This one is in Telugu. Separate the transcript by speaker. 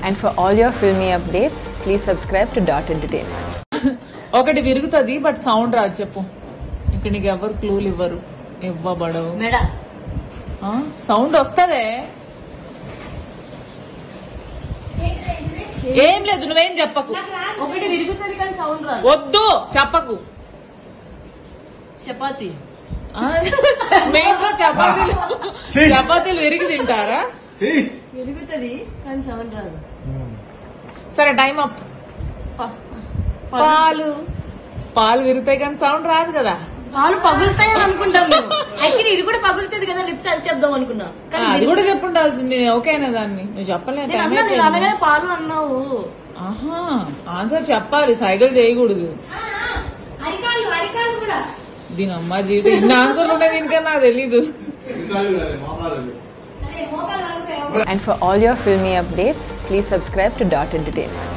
Speaker 1: And for all your filmy updates, please subscribe to Dot Entertainment.
Speaker 2: ఒకటి విరుగుతుంది బట్ సౌండ్ రాదు చెప్పు ఇక్కడ నీకు ఎవరు క్లూలు ఇవ్వరు ఇవ్వబడవు
Speaker 3: మెడ
Speaker 2: సౌండ్ వస్తదే ఏం లేదు నువ్వేం చెప్పకు
Speaker 3: ఒకటి విరుగుతుంది కానీ సౌండ్ రాదు
Speaker 2: వద్దు చెప్పకు
Speaker 3: చపాతి
Speaker 2: ఆ, మీ ఇంట్లో చపాతీలు చపాతీలు విరిగి తింటారా
Speaker 3: విరుగుతుంది కానీ సౌండ్ రాదు
Speaker 2: సరే టైం అప్ పాలు పాలు విరుగుతాయి కానీ సౌండ్ రాదు కదా
Speaker 3: పాలు పగులుతాయి అని అనుకుంటాం యాక్చువల్లీ ఇది కూడా పగులుతుంది కదా లిప్స్ అని చెప్దాం అనుకున్నా
Speaker 2: ఆ,
Speaker 3: కానీ
Speaker 2: అది కూడా చెప్పుండాల్సింది ఓకేనా దాన్ని నువ్వు చెప్పలేదు
Speaker 3: నేను
Speaker 2: time
Speaker 3: అన్నా నేను
Speaker 2: అయిపోయింది.
Speaker 3: అనగానే పాలు అన్నావు
Speaker 2: ఆహా ఆన్సర్ చెప్పాలి సైకిల్ చేయకూడదు
Speaker 3: అరికాలు అరికాలు కూడా
Speaker 2: దీని అమ్మ జీవితం ఇన్ని ఆన్సర్లు ఉన్నాయి దీనికన్నా నాకు తెలీదు
Speaker 1: And for all your filmy updates, please subscribe to Dot Entertainment.